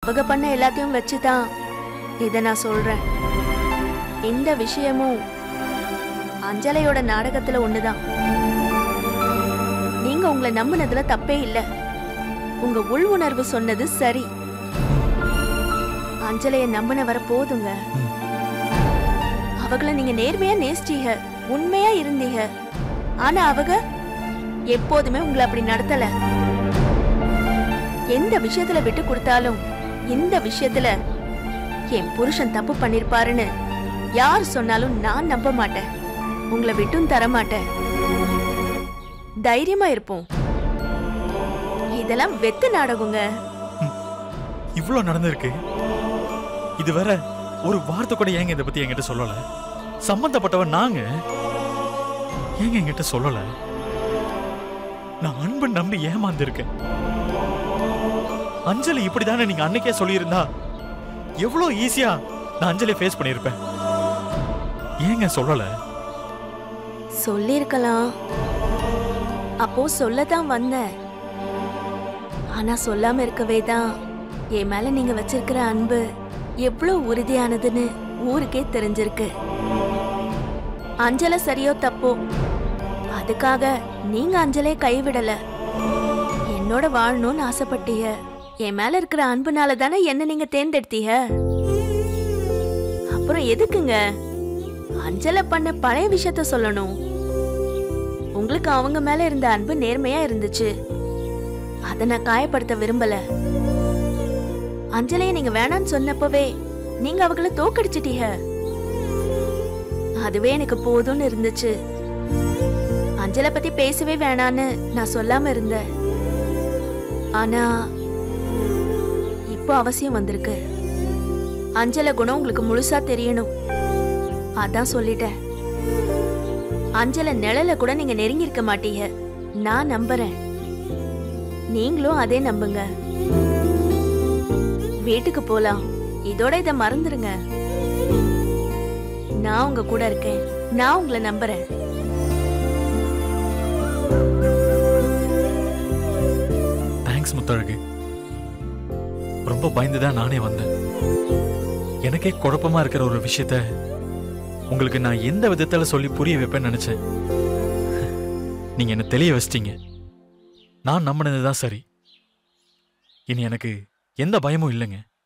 அவங்க பண்ண எல்லாத்தையும் வச்சுதான் இத நான் சொல்றேன் இந்த விஷயமும் அஞ்சலையோட நாடகத்துல ஒண்ணுதான் நீங்க உங்களை நம்பினதுல தப்பே இல்ல உங்க உள் உணர்வு சொன்னது சரி அஞ்சலைய நம்பின வர போதுங்க ம். அவங்கள நீங்க நேர்மையா நேசிச்சீங்க உண்மையா இருந்தீங்க ஆனா அவங்க எப்போதுமே உங்களை அப்படி நடத்தல எந்த விஷயத்துல விட்டு கொடுத்தாலும் இந்த விஷயத்துல என் புருஷன் தப்பு பண்ணிருப்பாருன்னு யார் சொன்னாலும் நான் நம்ப மாட்டேன் உங்களை விட்டும் தர மாட்டேன் தைரியமா இருப்போம் இதெல்லாம் வெத்து நாடகங்க இவ்ளோ நடந்திருக்கு இது வேற ஒரு வார்த்தை கூட ஏங்க இதை பத்தி என்கிட்ட சொல்லல சம்பந்தப்பட்டவன் நாங்க ஏங்க என்கிட்ட சொல்லல நான் அன்பு நம்பி ஏமாந்திருக்கேன் அஞ்சலி இப்படிதானே நீங்க அன்னைக்கே சொல்லியிருந்தா எவ்வளவு ஈஸியா நான் அஞ்சலி ஃபேஸ் பண்ணியிருப்பேன் ஏங்க சொல்லல சொல்லிருக்கலாம் அப்போ சொல்லத்தான் வந்தேன் ஆனா சொல்லாம இருக்கவே தான் என் மேல நீங்க வச்சிருக்கிற அன்பு எவ்வளவு உறுதியானதுன்னு ஊருக்கே தெரிஞ்சிருக்கு அஞ்சல சரியோ தப்போ அதுக்காக நீங்க அஞ்சலே கைவிடல என்னோட வாழணும்னு ஆசைப்பட்டீங்க என் மேல இருக்கிற அன்புனால தானே என்ன நீங்க தேர்ந்தெடுத்தீங்க அப்புறம் எதுக்குங்க அஞ்சல பண்ண பழைய விஷயத்த சொல்லணும் உங்களுக்கு அவங்க மேல இருந்த அன்பு நேர்மையா இருந்துச்சு அத நான் காயப்படுத்த விரும்பல அஞ்சலைய நீங்க வேணான்னு சொன்னப்பவே நீங்க அவங்கள தோக்கடிச்சிட்டீங்க அதுவே எனக்கு போதும்னு இருந்துச்சு அஞ்சலை பத்தி பேசவே வேணான்னு நான் சொல்லாம இருந்தேன் ஆனா இப்போ அவசியம் வந்திருக்கு அஞ்சல குணம் உங்களுக்கு முழுசா தெரியணும் அதான் சொல்லிட்டேன் அஞ்சல நிழல கூட நீங்க நெருங்கி இருக்க மாட்டீங்க நான் நம்புறேன் நீங்களும் அதே நம்புங்க வீட்டுக்கு போலாம் இதோட இத மறந்துருங்க நான் உங்க கூட இருக்கேன் நான் உங்களை நம்புறேன் தேங்க்ஸ் முத்தழகு ரொம்ப பயந்துதான் நானே வந்தேன் எனக்கே குழப்பமா இருக்கிற ஒரு விஷயத்த உங்களுக்கு நான் எந்த விதத்துல சொல்லி புரிய வைப்பேன்னு நினைச்சேன் நீங்க என்ன தெளிய வச்சிட்டீங்க நான் நம்பினது தான் சரி இனி எனக்கு எந்த பயமும் இல்லைங்க